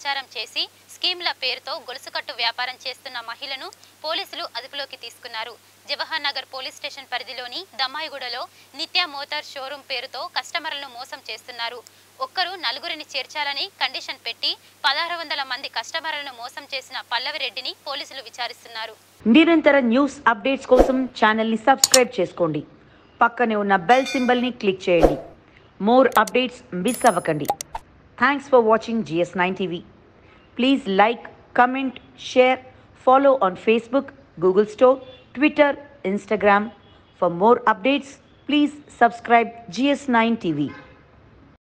ప్రచారం చేసి స్కీమ్ల పేరుతో గొలుసుకట్టు వ్యాపారం చేస్తున్న మహిళను పోలీసులు అదుపులోకి తీసుకున్నారు జవహర్ నగర్ పోలీస్ స్టేషన్ పరిధిలోని దమ్మాయిగూడలో నిత్య మోటార్ షోరూం పేరుతో కస్టమర్లను మోసం చేస్తున్నారు ఒక్కరు నలుగురిని చేర్చాలని కండిషన్ పెట్టి పదహారు వందల మంది కస్టమర్లను మోసం చేసిన పల్లవిరెడ్డిని పోలీసులు విచారిస్తున్నారు నిరంతర న్యూస్ అప్డేట్స్ కోసం ఛానల్ని సబ్స్క్రైబ్ చేసుకోండి పక్కనే ఉన్న బెల్ సింబల్ని క్లిక్ చేయండి మోర్ అప్డేట్స్ మిస్ అవ్వకండి thanks for watching GS nine TV please like comment share follow on Facebook Google store Twitter Instagram for more updates please subscribe GS nine TV